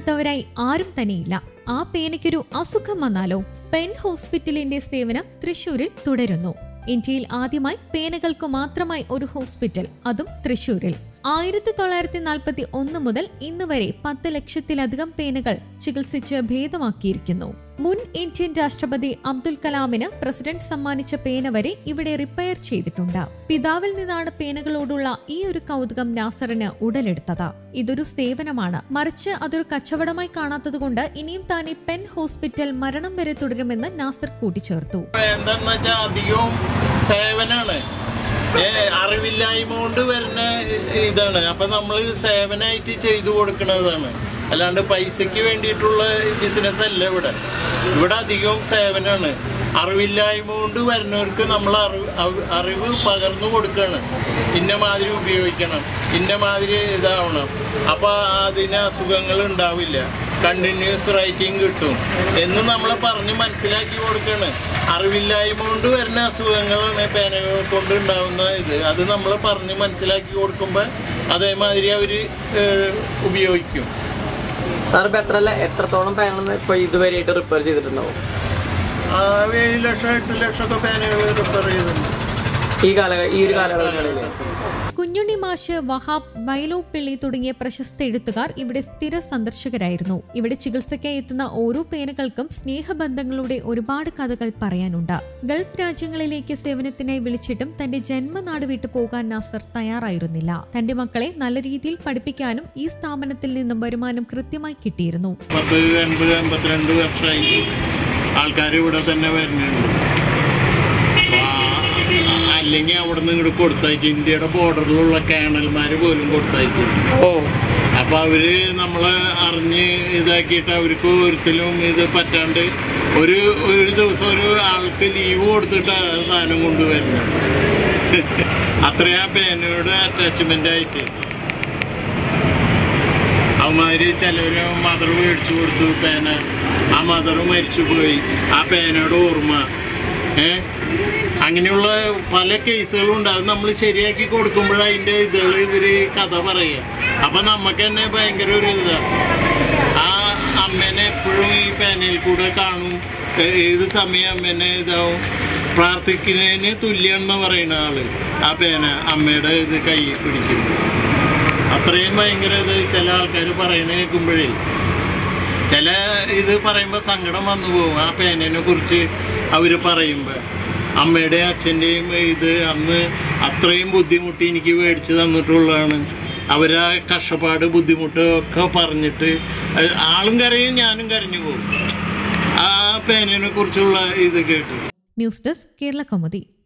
ഇല്ലാത്തവരായി ആരും തന്നെയില്ല ആ പേനയ്ക്കൊരു അസുഖം വന്നാലോ പെൻ ഹോസ്പിറ്റലിന്റെ സേവനം തൃശൂരിൽ തുടരുന്നു ഇന്ത്യയിൽ ആദ്യമായി പേനകൾക്ക് മാത്രമായി ഒരു ഹോസ്പിറ്റൽ അതും തൃശൂരിൽ ആയിരത്തി തൊള്ളായിരത്തി നാൽപ്പത്തി ഒന്ന് മുതൽ ഇന്ന് വരെ പത്ത് ലക്ഷത്തിലധികം പേനകൾ ചികിത്സിച്ച് ഭേദമാക്കിയിരിക്കുന്നു മുൻ ഇന്ത്യൻ രാഷ്ട്രപതി അബ്ദുൽ കലാമിന് പ്രസിഡന്റ് സമ്മാനിച്ച പേന വരെ ഇവിടെ റിപ്പയർ ചെയ്തിട്ടുണ്ട് പിതാവിൽ നിന്നാണ് പേനകളോടുള്ള ഈ ഒരു കൗതുകം നാസറിന് ഉടലെടുത്തത് ഇതൊരു സേവനമാണ് മറിച്ച് അതൊരു കച്ചവടമായി കാണാത്തതുകൊണ്ട് ഇനിയും താൻ ഈ പെൻ ഹോസ്പിറ്റൽ മരണം വരെ തുടരുമെന്ന് നാസർ കൂട്ടിച്ചേർത്തു എന്താണെന്ന് വെച്ചാൽ അധികവും സേവനാണ് ഏ, അറിവില്ലായ്മ കൊണ്ട് വരുന്ന ഇതാണ് അപ്പൊ നമ്മൾ സേവനമായിട്ട് ചെയ്തു കൊടുക്കുന്നതാണ് അല്ലാണ്ട് പൈസയ്ക്ക് വേണ്ടിയിട്ടുള്ള ബിസിനസ് അല്ല ഇവിടെ ഇവിടെ അധികവും സേവനമാണ് അറിവില്ലായ്മ കൊണ്ട് വരുന്നവർക്ക് നമ്മൾ അറിവ് അവ- അറിവ് പകർന്നു കൊടുക്കുകയാണ് ഇന്ന മാതിരി ഉപയോഗിക്കണം ഇന്ന മാതിരി ഇതാവണം അപ്പോൾ അതിന് അസുഖങ്ങൾ ഉണ്ടാവില്ല കണ്ടിന്യൂസ് റൈറ്റിംഗ് കിട്ടും എന്ന് നമ്മൾ പറഞ്ഞ് മനസ്സിലാക്കി കൊടുക്കുകയാണ് അറിവില്ലായ്മ കൊണ്ട് വരുന്ന അസുഖങ്ങളാണ് പേനകൾ കൊണ്ട് ഉണ്ടാവുന്ന ഇത് അത് നമ്മൾ പറഞ്ഞ് മനസ്സിലാക്കി കൊടുക്കുമ്പോൾ അതേമാതിരി അവർ ഉപയോഗിക്കും സാർ ഇപ്പൊ എത്ര ല- എത്രത്തോളം പേനാണ് ഇപ്പൊ ഇതുവരെയായിട്ട് റിപ്പയർ ചെയ്തിട്ടുണ്ടാവും ആ, ഏഴ് ലക്ഷം എട്ട് ലക്ഷമൊക്കെ പേനകൾ റിപ്പയർ ചെയ്തിട്ടുണ്ട് ഈ കാല ഈ ഒരു കാലയളവിനിടയിൽ കുഞ്ഞുണ്ണി മാഷ് വഹാബ് വയലോപ്പിള്ളി തുടങ്ങിയ പ്രശസ്ത എഴുത്തുകാർ ഇവിടെ സ്ഥിര സന്ദർശകരായിരുന്നു ഇവിടെ ചികിത്സയ്ക്കായി എത്തുന്ന ഓരോ പേനകൾക്കും സ്നേഹബന്ധങ്ങളുടെ ഒരുപാട് കഥകൾ പറയാനുണ്ട് ഗൾഫ് രാജ്യങ്ങളിലേക്ക് സേവനത്തിനായി വിളിച്ചിട്ടും തന്റെ ജന്മനാട് വിട്ടു പോകാൻ നാസർ തയ്യാറായിരുന്നില്ല തന്റെ മക്കളെ നല്ല രീതിയിൽ പഠിപ്പിക്കാനും ഈ സ്ഥാപനത്തിൽ നിന്നും വരുമാനം കൃത്യമായി കിട്ടിയിരുന്നു പത്ത് എൺപത് എൺപത്തിരണ്ട് വർഷമായി ആൾക്കാർ ഇവിടെ തന്നെ വരുന്നുണ്ട് അപ്പൊ ആ- അല്ലെങ്കിൽ അവിടെ നിന്ന് ഇങ്ങോട്ട് കൊടുത്തയക്കും ഇന്ത്യയുടെ ബോർഡറിലുള്ള കേണൽമാർ പോലും കൊടുത്തയക്കും ഓ അപ്പൊ അവര് നമ്മളെ അറിഞ്ഞ് ഇതാക്കിയിട്ട് അവർക്ക് ഒരിക്കലും ഇത് പറ്റാണ്ട് ഒരു ഒരു ദിവസം ഒരു ആൾക്ക് ലീവ് കൊടുത്തിട്ട് ആ സാധനം കൊണ്ടുവരുന്നത് അത്രയും ആ പേനയുടെ അറ്റാച്ച്മെന്റ് ആയിട്ട് അവന്മാര് ചിലര് മദർ മേടിച്ചു കൊടുത്തു പേന ആ മദർ മരിച്ചു പോയി ആ പേനയുടെ ഓർമ്മ ഏ അങ്ങനെയുള്ള പല കേസുകളും ഉണ്ട് അത് നമ്മൾ ശരിയാക്കി കൊടുക്കുമ്പോൾ അതിൻ്റെ ഇതുകൾ ഇവര് കഥ പറയുക അപ്പം നമുക്ക് തന്നെ ഭയങ്കര ഒരു ഇതാ ആ അമ്മേനെ എപ്പോഴും ഈ പേനയിൽ കൂടെ കാണും ഏ- ഏത് സമയം അമ്മേനെ ഇതാവും പ്രാർത്ഥിക്കുന്നതിന് തുല്യമെന്ന് പറയുന്ന ആള് ആ പേന അമ്മയുടെ ഇത് കൈ പിടിക്കും അത്രയും ഭയങ്കര ഇത് ചില ആൾക്കാർ പറയുന്നത് കേൾക്കുമ്പോഴേ ചില ഇത് പറയുമ്പോൾ സങ്കടം വന്നു പോകും ആ പേനനെ കുറിച്ച് അവർ പറയുമ്പോൾ അമ്മയുടെയും അച്ഛൻ്റെയും ഇത് അന്ന് അത്രയും ബുദ്ധിമുട്ടി എനിക്ക് മേടിച്ച് തന്നിട്ടുള്ളതാണ് അവരാ കഷ്ടപ്പാട് ബുദ്ധിമുട്ട് ഒക്കെ പറഞ്ഞിട്ട് അത് ആളും കരയും ഞാനും കരഞ്ഞു പോകും ആ പേനനെ കുറിച്ചുള്ള ഇത് കേട്ടു ന്യൂസ് ഡെസ്ക് കേരള കൗമുദി